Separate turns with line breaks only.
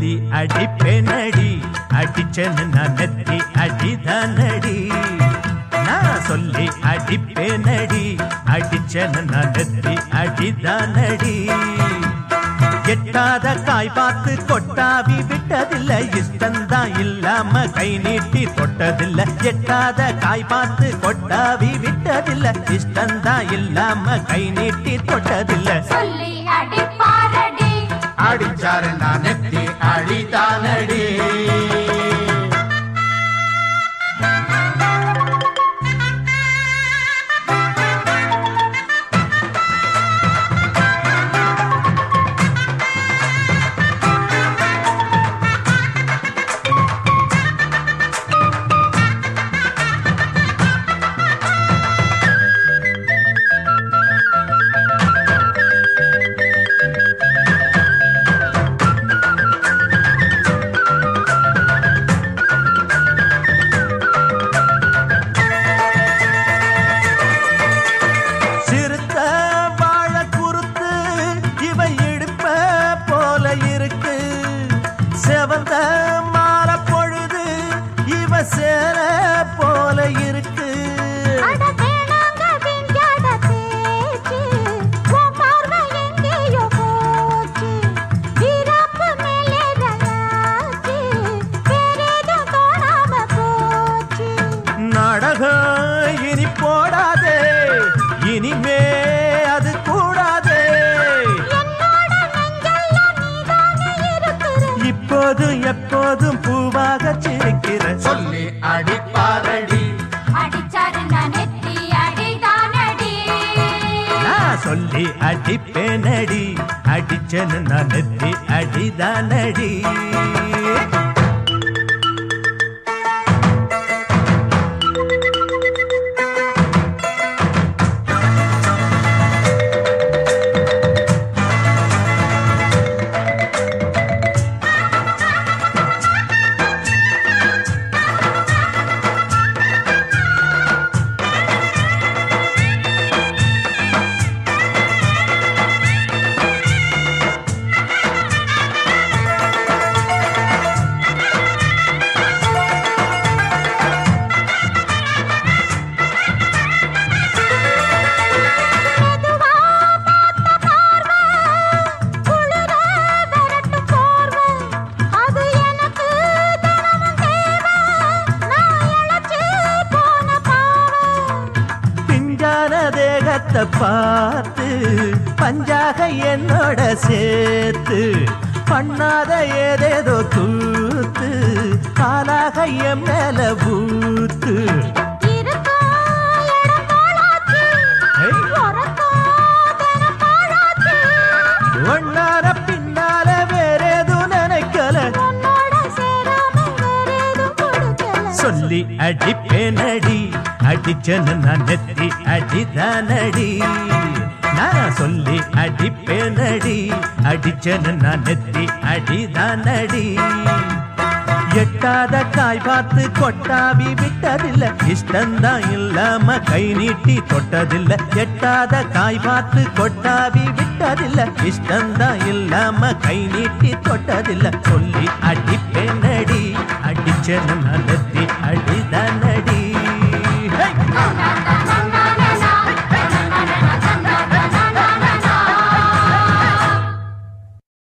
சொல்லி அடிப்பேனடி அடிச்சேன்னு நான் நெத்தி அடிதானடி நான் சொல்லி அடிப்பேனடி அடிச்சேன்னு நான் நெத்தி அடிதானடி எட்டாத காய் பார்த்து கொட்டாவி விட்டதில்லை இஷ்டந்தான் இல்லாம கை நீட்டி தொட்டதில்லை எட்டாத காய் பார்த்து கொட்டாவி விட்டதில்லை இஷ்டந்தான் இல்லாம கை நீட்டி தொட்டதில்லை
சொல்லி அடிப்பாரடி
அடிச்சாரு நான் நெத்தி அழிதானடி
சிறுத்த வாழ குறுத்து இவ இடுப்ப போல இருக்கு செவந்த மாற பொழுது இவ சேர போல இருக்கு
அட தேனாங்க விஞ்ஞான பேச்சு உன் பார்வை எங்கேயோ போச்சு வீராப்பு மேலே ரயாச்சு வேறேதும் தோணாம போச்சு
நாடகம் இனி போடாதே இனிமே அது கூடாதே
என்னோட நெஞ்செல்லாம் நீதானே இருக்கிற
இப்போதும் எப்போதும் பூவாக சிரிக்கிற
சொல்லி அடிப்பாரடி
அடிச்சாரு நான் நெத்தி அடிதானடி
நான் சொல்லி அடிப்பேனடி அடிச்சேன்னு நான் நெத்தி அடிதானடி
மெதுவா பார்த்த பார்வை குளிர விரட்டும் போர்வை அது எனக்கு தினமும் தேவை நான் இழைச்சு போன பாவை
பிஞ்சான தேகத்தை பார்த்து பஞ்சாக என்னோட சேர்த்து பண்ணாத ஏதேதோ கூத்து காலாக என் மேல பூத்து
இருக்கும் இடம் போலாச்சு
ஏய்.
உறக்கம் தினம் பாழாச்சு
ஒன்னார பின்னால வேறேதும் நினைக்கல
உன்னோட சேராம வேறேதும் கொடுக்கல
சொல்லி அடிப்பேனடி அடிச்சன்னு நான் நெத்தி அடிதானடி நான் சொல்லி அடிப்பேனடி அடிச்சன்னு நான் நெத்தி அடிதானடி எட்டாத காய் பார்த்து கொட்டாவி விட்டதில்ல இஷ்டந்தான் இல்லாம கை நீட்டி தொட்டதில்ல எட்டாத காய் பார்த்து கொட்டாவி விட்டதில்ல இஷ்டந்தான் இல்லாம கை நீட்டி தொட்டதில்ல சொல்லி அடிப்பேனடி அடிச்சேன்னு நான் நெத்தி